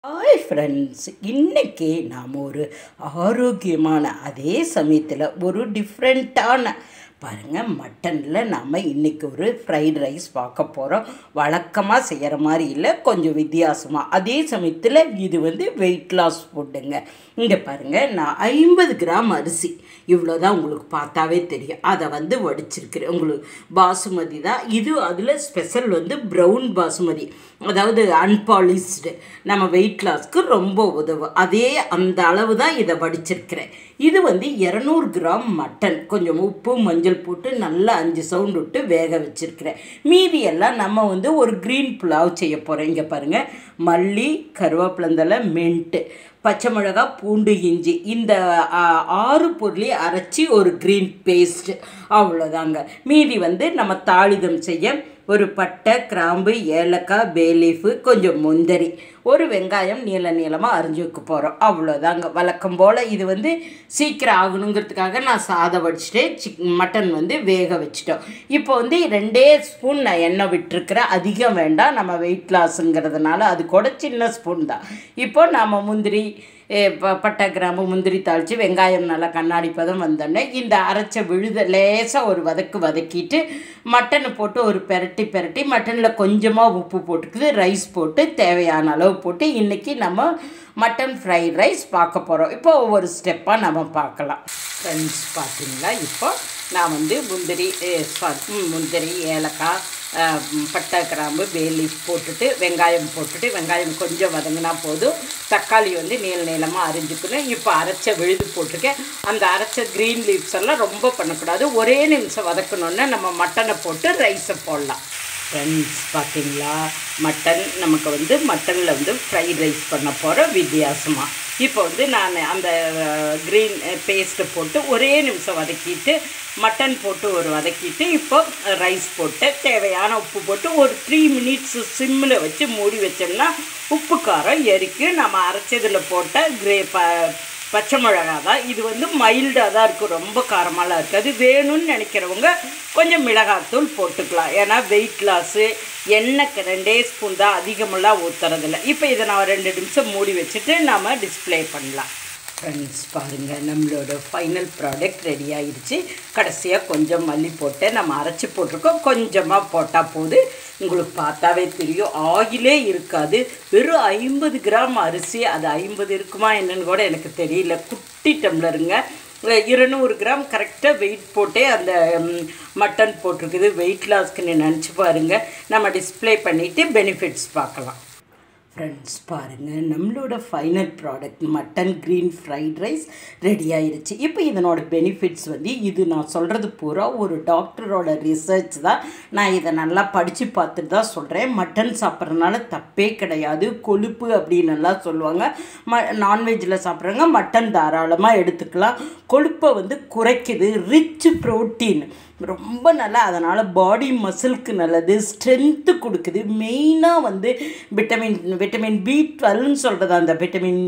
hi friends இன்னைக்கு நாம் ஒரு ஆரோக்கியமான அதே சமயத்தில் ஒரு டிஃப்ரெண்ட்டான பாருங்கள் மட்டனில் நாம் இன்றைக்கி ஒரு ஃப்ரைட் ரைஸ் பார்க்க போகிறோம் வழக்கமாக செய்கிற மாதிரி இல்லை கொஞ்சம் வித்தியாசமாக அதே சமயத்தில் இது வந்து வெயிட் லாஸ் ஃபுட்டுங்க இங்கே பாருங்கள் நான் ஐம்பது கிராம் அரிசி இவ்வளோ தான் உங்களுக்கு பார்த்தாவே தெரியும் அதை வந்து வடிச்சிருக்கிறேன் உங்களுக்கு பாசுமதி தான் இது அதில் ஸ்பெஷல் வந்து ப்ரௌன் பாசுமதி அதாவது அன்பாலிஷ்டு நம்ம வெயிட் லாஸ்க்கு ரொம்ப உதவும் அதே அந்த அளவு தான் இதை வடிச்சிருக்கிறேன் இது வந்து இரநூறு கிராம் மட்டன் கொஞ்சம் உப்பு மஞ்சள் போட்டு நல்லா அஞ்சு சவுண்ட் விட்டு வேக வச்சுருக்கிறேன் மீதி எல்லாம் நம்ம வந்து ஒரு க்ரீன் புலாவ் செய்ய போகிறோம் இங்கே பாருங்கள் மல்லி கருவேப்பிலந்தலை மென்ட்டு பச்சை மிளகா பூண்டு இஞ்சி இந்த ஆ, ஆறு பொருளையும் அரைச்சி ஒரு க்ரீன் பேஸ்ட் அவ்வளோதாங்க மீதி வந்து நம்ம தாளிதம் செய்ய ஒரு பட்டை கிராம்பு ஏலக்காய் பேலீஃபு கொஞ்சம் முந்திரி ஒரு வெங்காயம் நீள நீளமாக அரிஞ்சு வைக்க போகிறோம் அவ்வளோதாங்க வழக்கம் போல் இது வந்து சீக்கிரம் ஆகணுங்கிறதுக்காக நான் சாதம் வடிச்சிட்டு சிக் மட்டன் வந்து வேக வச்சிட்டோம் இப்போ வந்து ரெண்டே ஸ்பூன் நான் எண்ணெய் விட்டுருக்கிறேன் அதிகம் வேண்டாம் நம்ம வெயிட் லாஸுங்கிறதுனால அது கூட சின்ன ஸ்பூன் தான் இப்போ நாம் முந்திரி ஏ, ப- பட்டை கிராம்பு முந்திரி தாளித்து வெங்காயம் நல்லா கண்ணாடி பதம் வந்தோடனே இந்த அரைச்ச விழுத லேசாக ஒரு வதக்கு வதக்கிட்டு மட்டனை போட்டு ஒரு பெரட்டி பெரட்டி மட்டனில் கொஞ்சமாக உப்பு போட்டுக்குது ரைஸ் போட்டு தேவையான அளவு போட்டு இன்றைக்கி நம்ம மட்டன் ஃப்ரைட் ரைஸ் பார்க்க போகிறோம் இப்போ ஒவ்வொரு ஸ்டெப்பாக நம்ம பார்க்கலாம் ஃப்ரெண்ட்ஸ் பார்த்தீங்களா இப்போ நான் வந்து முந்திரி ஏ, sorry, ம், முந்திரி ஏலக்காய் ஆ, ம், பட்டை கிராம்பு பேலீஃப் போட்டுட்டு வெங்காயம் போட்டுட்டு வெங்காயம் கொஞ்சம் வதங்கினா போதும் தக்காளி வந்து நீள நீளமாக அரிஞ்சுக்கணும் இப்போ அரைச்ச விழுது போட்டிருக்கேன் அந்த அரைச்ச க்ரீன் லீவ்ஸ் எல்லாம் ரொம்ப பண்ணக்கூடாது ஒரே நிமிஷம் வதக்கணுன்னா நம்ம மட்டனை போட்டு ரைஸை போடலாம் ஃப்ரெண்ட்ஸ் பார்த்தீங்களா மட்டன் நமக்கு வந்து மட்டனில் வந்து ஃப்ரைட் ரைஸ் பண்ண போகிறோம் வித்தியாசமாக இப்போ வந்து நான் அந்த க்ரீன் பேஸ்ட்டை போட்டு ஒரே நிமிஷம் வதக்கிட்டு மட்டன் போட்டு ஒரு வதக்கிட்டு இப்போ ரைஸ் போட்டு தேவையான உப்பு போட்டு ஒரு த்ரீ மினிட்ஸ் சிம்மில் வச்சு மூடி வச்சோம்னா உப்பு காரம் எரிக்கும் நம்ம அரைச்சதில் போட்ட கிரே ப பச்சை மிளகா தான் இது வந்து மைல்டாக தான் இருக்கும் ரொம்ப காரமாலாம் இருக்காது வேணும்னு நினைக்கிறவங்க கொஞ்சம் மிளகாத்தூள் போட்டுக்கலாம் ஏன்னா வெயிட் லாஸு எண்ணெய்க்கு ரெண்டே ஸ்பூன் தான் அதிகமெல்லாம் ஊற்றுறதில்ல இப்போ இதை நான் ரெண்டு நிமிஷம் மூடி வச்சுட்டு நாம் டிஸ்ப்ளே பண்ணலாம் ஃப்ரெண்ட்ஸ் பாருங்கள் நம்மளோட ஃபைனல் ப்ராடக்ட் ரெடி ஆயிடுச்சு கடைசியாக கொஞ்சம் மல்லி போட்டு நம்ம அரைச்சி போட்டிருக்கோம் கொஞ்சமாக போட்டால் போது உங்களுக்கு பார்த்தாவே தெரியும் ஆயிலே இருக்காது வெறும் ஐம்பது கிராம் அரிசி அது ஐம்பது இருக்குமா என்னன்னு கூட எனக்கு தெரியல குட்டி டம்ளருங்க இருநூறு கிராம் கரெக்டாக வெயிட் போட்டே அந்த ம், மட்டன் போட்டிருக்குது வெயிட் லாஸ்க்குன்னு நினச்சி பாருங்கள் நம்ம டிஸ்ப்ளே பண்ணிவிட்டு பெனிஃபிட்ஸ் பார்க்கலாம் ஃப்ரெண்ட்ஸ் பாருங்கள் நம்மளோட final product mutton green fried rice ready ஆயிருச்சு இப்போ இதனோட பெனிஃபிட்ஸ் வந்து இது நான் சொல்கிறது பூரா ஒரு டாக்டரோட ரிசர்ச் தான் நான் இதை நல்லா படித்து பார்த்துட்டு தான் சொல்கிறேன் மட்டன் சாப்பிட்றதுனால தப்பே கிடையாது கொழுப்பு அப்படின்னு எல்லாம் சொல்லுவாங்க ம நான்வெஜ்ஜில் சாப்பிட்றவங்க மட்டன் தாராளமாக எடுத்துக்கலாம் கொழுப்பை வந்து குறைக்குது ரிச் ப்ரோட்டீன் ரொம்ப நல்லா அதனால் பாடி மசில்க்கு நல்லது ஸ்ட்ரென்த்து கொடுக்குது மெயினாக வந்து விட்டமின் விட்டமின் பி டுவெல்னு சொல்கிறது அந்த விட்டமின்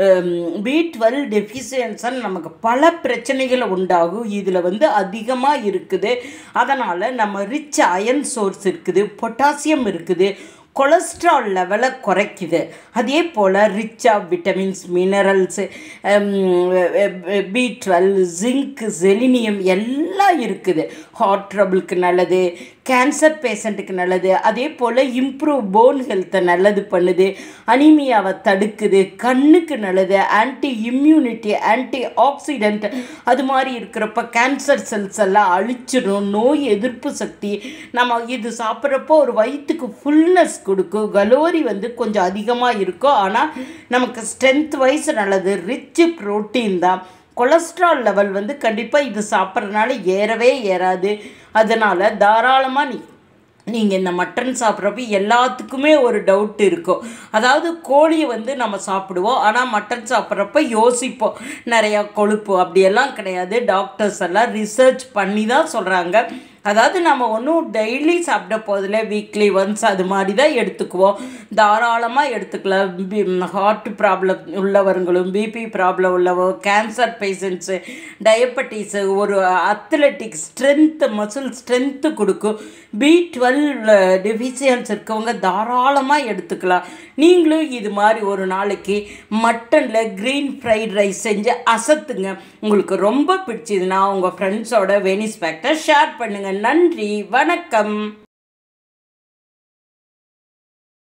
பி டுவெல் டெஃபிஷியன்ஸாக நமக்கு பல பிரச்சனைகள் உண்டாகும் இதில் வந்து அதிகமாக இருக்குது அதனால் நம்ம ரிச் அயன் சோர்ஸ் இருக்குது பொட்டாசியம் இருக்குது கொலஸ்ட்ரால் லெவலை குறைக்குது அதே போல் ரிச்சாக vitamins minerals B twelve zinc selenium எல்லாம் இருக்குது ஹார்ட் ட்ரபிளுக்கு நல்லது கேன்சர் பேஷண்ட்டுக்கு நல்லது அதே போல் இம்ப்ரூவ் போன் ஹெல்த்தை நல்லது பண்ணுது அனிமியாவை தடுக்குது கண்ணுக்கு நல்லது ஆன்டி இம்யூனிட்டி ஆன்டி ஆக்சிடென்ட் அது மாதிரி இருக்கிறப்ப கேன்சர் செல்ஸ் எல்லாம் அழிச்சிடும் நோய் எதிர்ப்பு சக்தி நம்ம இது சாப்பிட்றப்போ ஒரு வயிற்றுக்கு ஃபுல்னஸ் கொடுக்கும் கலோரி வந்து கொஞ்சம் அதிகமாக இருக்கும் ஆனால் நமக்கு ஸ்ட்ரென்த் வைஸ் நல்லது ரிச் ப்ரோட்டீன் தான் கொலஸ்ட்ரால் லெவல் வந்து கண்டிப்பாக இது சாப்பிட்றதுனால ஏறவே ஏறாது அதனால் தாராளமாக நீ நீங்கள் இந்த மட்டன் சாப்பிட்றப்ப எல்லாத்துக்குமே ஒரு டவுட் இருக்கும் அதாவது கோழியை வந்து நம்ம சாப்பிடுவோம் ஆனால் மட்டன் சாப்பிட்றப்ப யோசிப்போம் நிறையா கொழுப்பு அப்படியெல்லாம் கிடையாது டாக்டர்ஸ் எல்லாம் ரிசர்ச் பண்ணி தான் சொல்கிறாங்க அதாவது நம்ம ஒன்றும் டெய்லி சாப்பிட போதில் வீக்லி ஒன்ஸ் அது மாதிரி தான் எடுத்துக்குவோம் தாராளமாக எடுத்துக்கலாம் ஹார்ட் ப்ராப்ளம் உள்ளவர்களும் பிபி ப்ராப்ளம் உள்ளவங்க கேன்சர் பேஷண்ட்ஸு டயபெட்டிஸு ஒரு அத்லெட்டிக் ஸ்ட்ரென்த்து மசில் ஸ்ட்ரென்த்து கொடுக்கும் பி டுவெல் டெஃபிஷியன்ஸ் இருக்கவங்க தாராளமாக எடுத்துக்கலாம் நீங்களும் இது மாதிரி ஒரு நாளைக்கு மட்டனில் க்ரீன் ஃப்ரைட் ரைஸ் செஞ்சு அசத்துங்க உங்களுக்கு ரொம்ப பிடிச்சதுன்னா உங்கள் ஃப்ரெண்ட்ஸோட வெனிஸ் பேக்டை ஷேர் பண்ணுங்கள் நன்றி வணக்கம்